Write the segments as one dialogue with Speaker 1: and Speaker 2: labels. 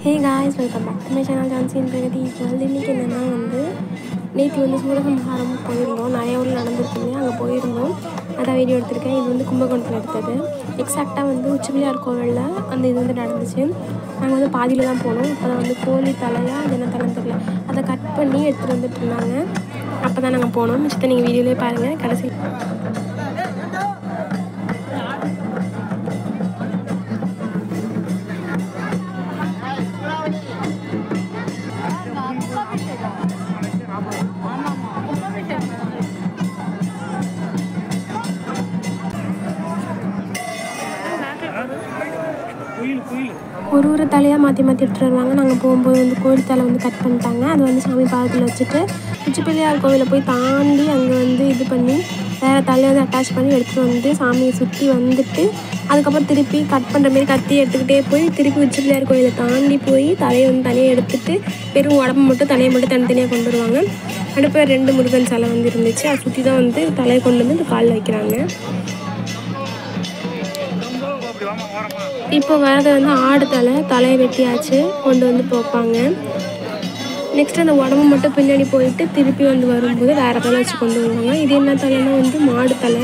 Speaker 1: hey guys welcome back to my channel ஜான்சின் பிரகதி இப்போ வந்து இன்றைக்கி என்னென்னா வந்து நேற்று வந்து சூரசம்ஹாரம் போயிருந்தோம் நிறைய ஊரில் நடந்திருக்குங்க அங்கே போயிருந்தோம் அதான் வீடியோ எடுத்திருக்கேன் இது வந்து கும்பகோணத்தில் எடுத்தது எக்ஸாக்டாக வந்து உச்சிபிள்ளையார் கோவிலில் அந்த இது வந்து நடந்துச்சு நாங்கள் வந்து பாதியில் தான் போனோம் இப்போ தான் வந்து கோழி தலையா அது என்ன தலைன்னு தெரியல அதை கட் பண்ணி எடுத்துகிட்டு வந்துட்டு இருந்தாங்க அப்போ தான் நாங்கள் போனோம் மிச்சத்தை நீங்கள் வீடியோலேயே பாருங்கள் கடைசி
Speaker 2: குயில் குயில்
Speaker 1: ஒரு ஒரு தலையாக மாற்றி மாற்றி எடுத்துகிட்டு வருவாங்க நாங்கள் போகும்போது வந்து கோழி தலை வந்து கட் பண்ணிட்டாங்க அது வந்து சாமி பாதத்தில் வச்சுட்டு உச்சி பிள்ளையார் கோவிலை போய் தாண்டி அங்கே வந்து இது பண்ணி வேறு தலையை வந்து அட்டாச் பண்ணி எடுத்துகிட்டு வந்து சாமியை சுற்றி வந்துட்டு அதுக்கப்புறம் திருப்பி கட் பண்ணுற மாதிரி கத்தி எடுத்துக்கிட்டே போய் திருப்பி உச்சி பிள்ளையார் கோவிலை தாண்டி போய் தலையை வந்து தனியாக எடுத்துட்டு வெறும் உடம்பு மட்டும் தலையை மட்டும் தனித்தனியாக கொண்டு வருவாங்க அடுப்பு ரெண்டு முருகன் சிலை வந்து இருந்துச்சு அதை சுற்றி தான் வந்து தலையை கொண்டு வந்து இந்த காலில் வைக்கிறாங்க
Speaker 2: அப்படி வாமா ஓரமா
Speaker 1: இப்போ வரது வந்து ஆடு தலை தலையை வெட்டியாச்சு கொண்டு வந்து போப்பாங்க நெக்ஸ்ட் அந்த உடம்பு மட்டும் பின்னாடி போயிட்டு திருப்பி வந்து வரும்போது வேறு தலை வச்சு கொண்டு வருவாங்க இது என்ன தலைன்னா வந்து மாடு தலை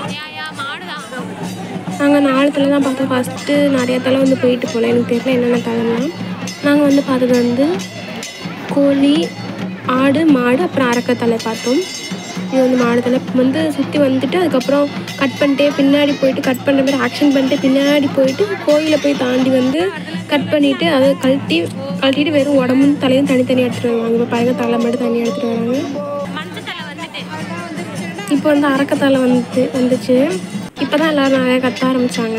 Speaker 1: நாங்கள் நாலு தலை தான் பார்த்தோம் ஃபஸ்ட்டு நிறைய தலை வந்து போயிட்டு போகல எனக்கு தெரியல என்னென்ன தலைலாம் நாங்கள் வந்து பார்த்தது வந்து கோழி ஆடு மாடு அப்புறம் அரக்க தலை பார்த்தோம் இது வந்து மாடு தலை வந்து சுற்றி வந்துட்டு அதுக்கப்புறம் கட் பண்ணிட்டே பின்னாடி போயிட்டு கட் பண்ணுற மாதிரி ஆக்ஷன் பண்ணிட்டு பின்னாடி போயிட்டு கோயிலை போய் தாண்டி வந்து கட் பண்ணிவிட்டு அதை கழட்டி கழட்டிட்டு வெறும் உடம்பும் தலையும் தனித்தனியாக எடுத்துகிட்டு வருவாங்க இப்போ பாருங்க தலை மட்டும் தனியாக எடுத்துகிட்டு வராங்க இப்போ வந்து அரக்கத்தலை வந்து வந்துச்சு இப்போ தான் எல்லோரும் நிறையா கத்த ஆரம்பித்தாங்க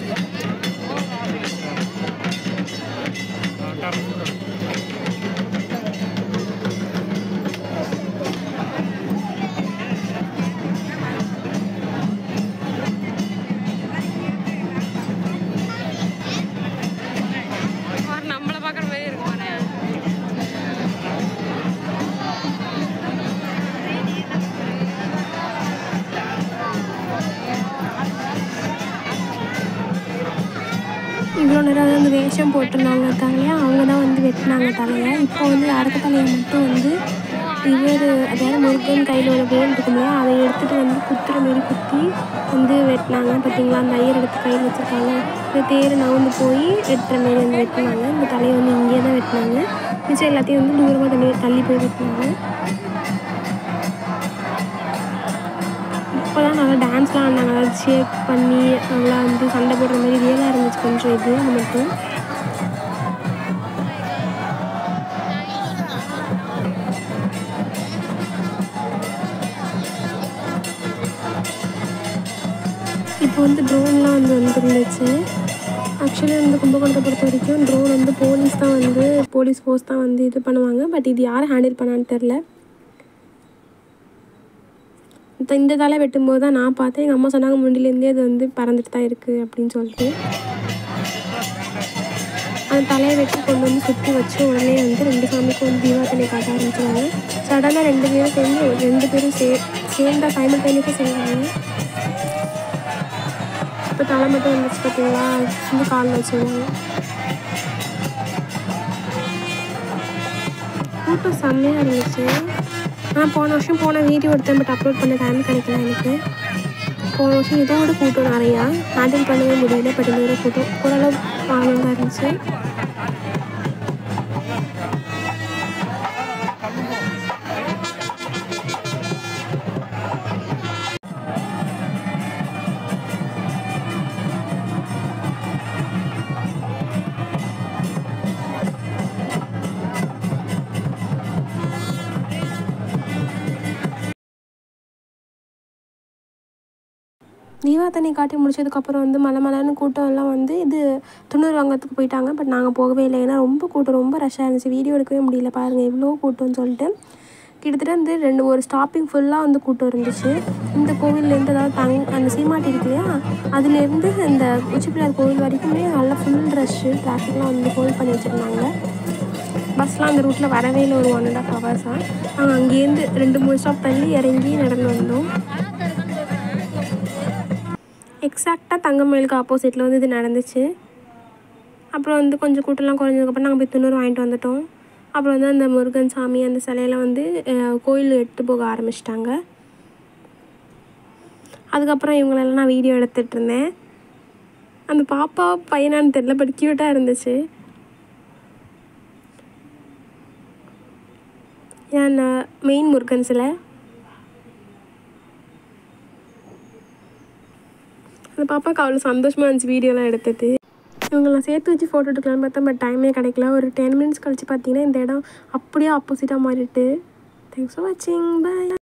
Speaker 3: நம்மளை பார்க்குற மாதிரி இருக்கும்
Speaker 1: இவ்வளோ நேரம் வந்து வேஷம் போட்டிருந்தாங்க தலையை அவங்க தான் வந்து வெட்டினாங்க தலையை இப்போ வந்து அரக்க தலையை மட்டும் வந்து இவர் அதாவது முருகன் கையில் ஒரு வேல் இருக்கும் இல்லையா அதை எடுத்துகிட்டு வந்து குத்துற மாரி குத்தி வந்து வெட்டினாங்க பார்த்தீங்களா அந்த ஐயர் எடுத்து கையில் வச்சுருக்காங்க இந்த தேர் நவுந்து போய் வெட்டுற மாரி வந்து வெட்டினாங்க இந்த தலையை வந்து இங்கேயே தான் வெட்டினாங்க மிச்சம் எல்லாத்தையும் வந்து தூரமாக தள்ளி தள்ளி போய் வெட்டினாங்க இப்போலாம் நல்லா டான்ஸ்லாம் ஆடினாங்க அதாவது ஷேக் பண்ணி நல்லா வந்து சண்டை போடுற மாதிரி ரியலாக இருந்துச்சு கொஞ்சம் இது அது மட்டும் இப்போ வந்து ட்ரோன்லாம் வந்து வந்துருந்துச்சு ஆக்சுவலி வந்து கும்பகோணத்தை பொறுத்த வரைக்கும் ட்ரோன் வந்து போலீஸ் தான் வந்து போலீஸ் ஃபோர்ஸ் தான் வந்து இது பண்ணுவாங்க பட் இது யார் ஹேண்டில் பண்ணான்னு தெரில இந்த இந்த தலை வெட்டும்போது தான் நான் பார்த்தேன் எங்கள் அம்மா சொன்னாங்க முண்டிலேருந்தே அது வந்து பறந்துட்டு தான் இருக்குது அப்படின்னு சொல்லிட்டு அந்த தலையை வெட்டி கொண்டு வந்து சுற்றி வச்சு உடனே வந்து ரெண்டு சாமிக்கும் வந்து தீபாவளி காட்ட ஆரம்பிச்சிருவாங்க சடனாக ரெண்டு பேரும் சேர்ந்து ரெண்டு பேரும் சே சேர்ந்தா சைமல்டேனியஸாக செய்வாங்க இப்போ தலை மட்டும் வந்துச்சு பார்த்தீங்களா வந்து காலில் வச்சுருவாங்க கூட்டம் செம்மையாக இருந்துச்சு நான் போன வருஷம் போன வீடியோ எடுத்தேன் பட் அப்லோட் பண்ண டைம் கிடைக்கல எனக்கு போன வருஷம் இதோட கூட்டம் நிறையா ஹேண்டில் பண்ணவே முடியல பட் இதோட கூட்டம் ஓரளவு ஆனந்தாக இருந்துச்சு தீபாவளி காட்டி முடிச்சதுக்கப்புறம் வந்து மலை மலைன்னு கூட்டம் எல்லாம் வந்து இது துண்ணூறு வாங்கறதுக்கு போயிட்டாங்க பட் நாங்கள் போகவே இல்லை ஏன்னா ரொம்ப கூட்டம் ரொம்ப ரஷ்ஷாக இருந்துச்சு வீடியோ எடுக்கவே முடியல பாருங்கள் எவ்வளோ கூட்டம்னு சொல்லிட்டு கிட்டத்தட்ட வந்து ரெண்டு ஒரு ஸ்டாப்பிங் ஃபுல்லாக வந்து கூட்டம் இருந்துச்சு இந்த கோவில்லேருந்து அதாவது தங் அந்த சீமாட்டி இருக்கு இல்லையா அதுலேருந்து இந்த உச்சிப்பிள்ளையார் கோவில் வரைக்குமே நல்லா ஃபுல் ரஷ்ஷு டிராஃபிக்லாம் வந்து ஹோல்ட் பண்ணி வச்சுருந்தாங்க பஸ்லாம் அந்த ரூட்டில் வரவே இல்லை ஒரு ஒன் அண்ட் ஆஃப் ஹவர்ஸாக நாங்கள் அங்கேருந்து ரெண்டு மூணு ஸ்டாப் தள்ளி இறங்கி நடந்து வந்தோம் எக்ஸாக்டாக தங்கமயிலுக்கு ஆப்போசிட்டில் வந்து இது நடந்துச்சு அப்புறம் வந்து கொஞ்சம் கூட்டம்லாம் குறைஞ்சதுக்கப்புறம் நாங்கள் போய் துண்ணூறு வாங்கிட்டு வந்துட்டோம் அப்புறம் வந்து அந்த முருகன் சாமி அந்த சிலையெல்லாம் வந்து அஹ், கோயில் எடுத்து போக ஆரம்பிச்சிட்டாங்க அதுக்கப்புறம் இவங்களெல்லாம் நான் வீடியோ எடுத்துகிட்டு இருந்தேன் அந்த பாப்பா பையனான்னு தெரில பட் க்யூட்டாக இருந்துச்சு ஏன் மெயின் முருகன் சிலை அந்த பாப்பாவுக்கு அவ்வளோ சந்தோஷமாக இருந்துச்சு வீடியோலாம் எடுத்தது இவங்களாம் சேர்த்து வச்சு ஃபோட்டோ எடுக்கலாம்னு பார்த்தா பட் டைமே கிடைக்கல ஒரு டென் மினிட்ஸ் கழிச்சு பார்த்தீங்கன்னா இந்த இடம் அப்படியே ஆப்போசிட்டாக மாறிட்டு தேங்க்ஸ் ஃபார் வாட்சிங் பை